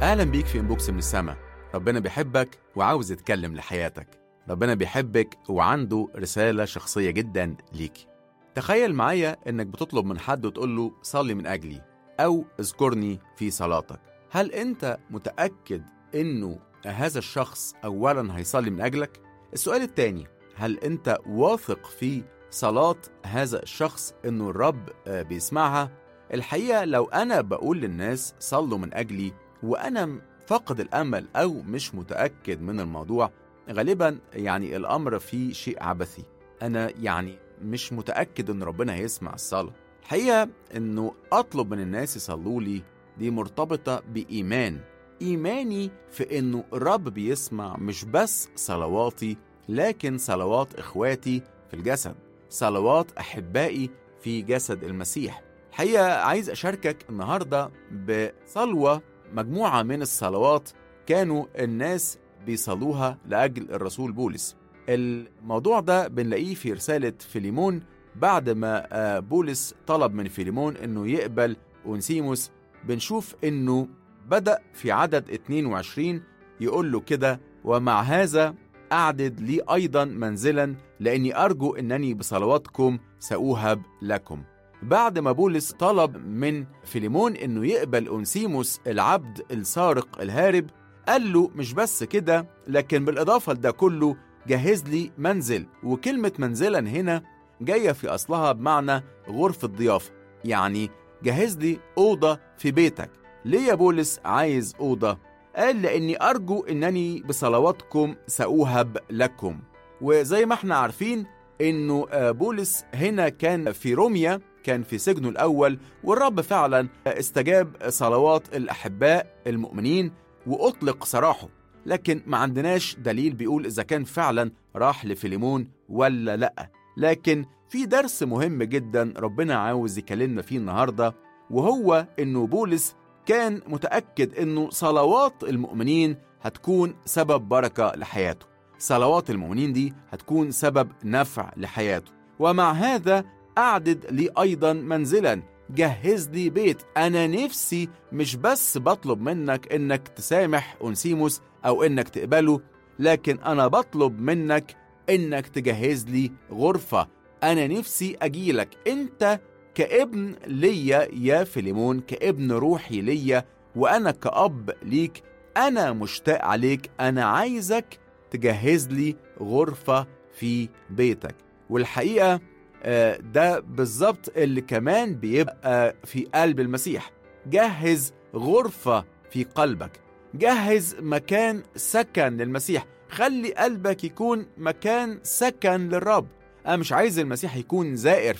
أهلا بيك في إنبوكس من السما ربنا بيحبك وعاوز يتكلم لحياتك ربنا بيحبك وعنده رسالة شخصية جدا ليكي تخيل معايا إنك بتطلب من حد وتقول له صلي من أجلي أو اذكرني في صلاتك هل أنت متأكد إنه هذا الشخص أولا هيصلي من أجلك؟ السؤال التاني هل أنت واثق في صلاة هذا الشخص إنه الرب آه، بيسمعها؟ الحقيقة لو أنا بقول للناس صلوا من أجلي وأنا فاقد الأمل أو مش متأكد من الموضوع غالبا يعني الأمر فيه شيء عبثي أنا يعني مش متأكد إن ربنا هيسمع الصلاة الحقيقة إنه أطلب من الناس يصلوا لي دي مرتبطة بإيمان إيماني في إنه الرب بيسمع مش بس صلواتي لكن صلوات إخواتي في الجسد صلوات أحبائي في جسد المسيح الحقيقة عايز أشاركك النهاردة بصلوة مجموعة من الصلوات كانوا الناس بيصلوها لأجل الرسول بولس الموضوع ده بنلاقيه في رسالة فيليمون بعد ما آه، بولس طلب من فيليمون انه يقبل اونسيموس بنشوف انه بدأ في عدد 22 يقول له كده ومع هذا أعدد لي أيضا منزلا لأني أرجو أنني بصلواتكم سأوهب لكم بعد ما بولس طلب من فيليمون أنه يقبل أونسيموس العبد السارق الهارب قال له مش بس كده لكن بالإضافة لده كله جهز لي منزل وكلمة منزلا هنا جاية في أصلها بمعنى غرفة ضيافة يعني جهز لي أوضة في بيتك ليه يا بولس عايز أوضة؟ قال لأني أرجو أنني بصلواتكم سأوهب لكم وزي ما احنا عارفين أنه آه، بولس هنا كان في روميا كان في سجنه الأول والرب فعلا استجاب صلوات الأحباء المؤمنين وأطلق سراحه لكن ما عندناش دليل بيقول إذا كان فعلا راح لفيليمون ولا لأ لكن في درس مهم جدا ربنا عاوز يكلمنا فيه النهاردة وهو إنه بولس كان متأكد إنه صلوات المؤمنين هتكون سبب بركة لحياته صلوات المؤمنين دي هتكون سبب نفع لحياته ومع هذا أعدد لي أيضا منزلا جهز لي بيت أنا نفسي مش بس بطلب منك إنك تسامح أنسيموس أو إنك تقبله لكن أنا بطلب منك إنك تجهز لي غرفة أنا نفسي أجيلك أنت كابن ليا يا فيليمون كابن روحي ليا وأنا كأب ليك أنا مشتاق عليك أنا عايزك تجهز لي غرفة في بيتك والحقيقة آه، ده بالظبط اللي كمان بيبقى في قلب المسيح جهز غرفة في قلبك جهز مكان سكن للمسيح خلي قلبك يكون مكان سكن للرب أنا مش عايز المسيح يكون زائر